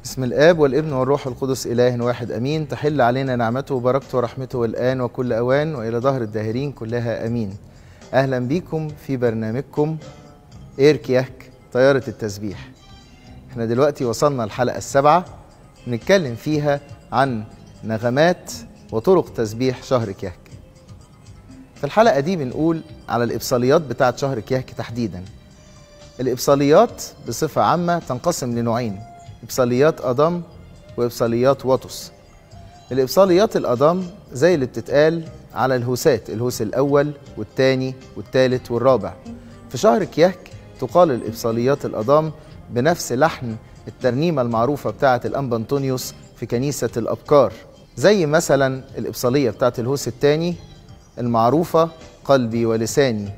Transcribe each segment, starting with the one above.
بسم الآب والابن والروح القدس إله واحد أمين تحل علينا نعمته وبركته ورحمته الآن وكل أوان وإلى ظهر الداهرين كلها أمين أهلا بيكم في برنامجكم إير كياك طيارة التسبيح احنا دلوقتي وصلنا الحلقة السابعة بنتكلم فيها عن نغمات وطرق تسبيح شهر كياك في الحلقة دي بنقول على الإبصاليات بتاعة شهر كياك تحديدا الإبصاليات بصفة عامة تنقسم لنوعين إبصاليات أضم وإبصاليات وطس الإبصاليات الأضم زي اللي بتتقال على الهوسات الهوس الأول والثاني والثالث والرابع في شهر كياك تقال الإبصاليات الأضم بنفس لحن الترنيمة المعروفة بتاعة الأنبا أنطونيوس في كنيسة الأبكار زي مثلا الإبصالية بتاعة الهوس الثاني المعروفة قلبي ولساني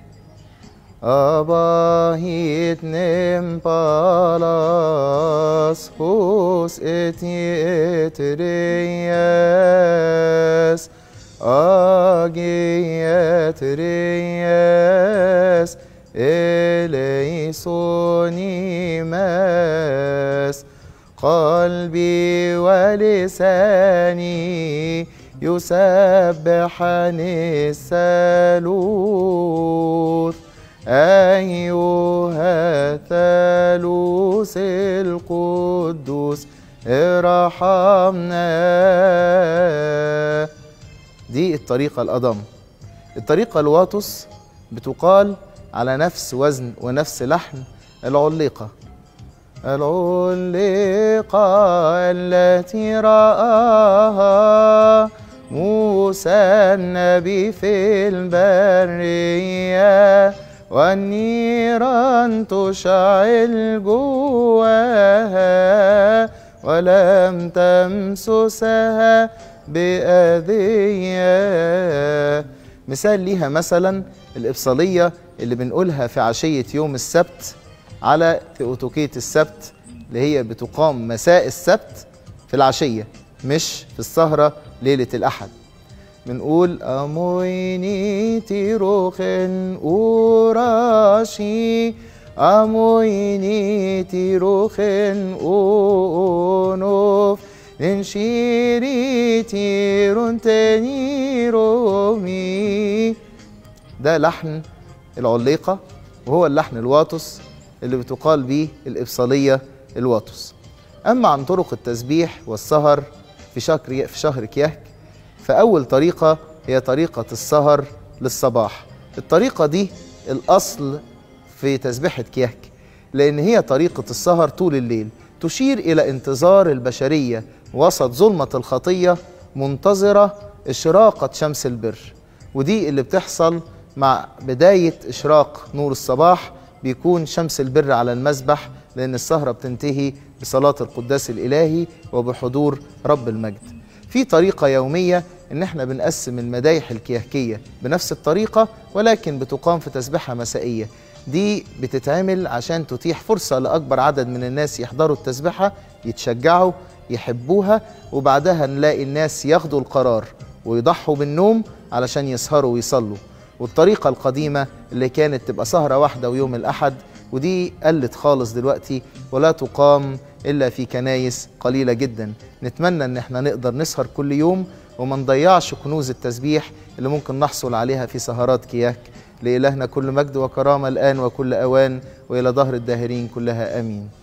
Abahit nem palas hus eti etreyes agi etreyes eleysoni mes قلبي ولساني يسبحان الثالوث أيها ثالوث القدوس ارحمنا دي الطريقة الأضم الطريقة الواتس بتقال على نفس وزن ونفس لحن العليقة العليقة التي رآها موسى النبي في البرية والنيران تشعل جواها ولم تمسسها بأذية مثال ليها مثلا الإبصالية اللي بنقولها في عشية يوم السبت على ثيوتوكية السبت اللي هي بتقام مساء السبت في العشية مش في السهرة ليلة الأحد بنقول أمويني تيروخن أوراشي أمويني تيروخن أونوف ننشيري تيرون تنيرومي ده لحن العليقة وهو اللحن الواطس اللي بتقال بيه الإبصالية الواطس أما عن طرق التسبيح والسهر في شهر في شهر كياك فأول طريقة هي طريقة السهر للصباح الطريقة دي الأصل في تسبيحة كياك لأن هي طريقة السهر طول الليل تشير إلى انتظار البشرية وسط ظلمة الخطية منتظرة إشراقة شمس البر ودي اللي بتحصل مع بداية إشراق نور الصباح بيكون شمس البر على المسبح لأن السهرة بتنتهي بصلاة القداس الإلهي وبحضور رب المجد في طريقة يومية إن إحنا بنقسم المدايح الكيهكية بنفس الطريقة ولكن بتقام في تسبيحة مسائية دي بتتعمل عشان تتيح فرصة لأكبر عدد من الناس يحضروا التسبيحة يتشجعوا يحبوها وبعدها نلاقي الناس ياخدوا القرار ويضحوا بالنوم علشان يسهروا ويصلوا والطريقة القديمة اللي كانت تبقى سهرة واحدة ويوم الأحد ودي قلت خالص دلوقتي ولا تقام إلا في كنايس قليلة جدا نتمنى إن احنا نقدر نسهر كل يوم وما نضيعش كنوز التسبيح اللي ممكن نحصل عليها في سهرات كياك لإلهنا كل مجد وكرامة الآن وكل أوان وإلى ظهر الداهرين كلها آمين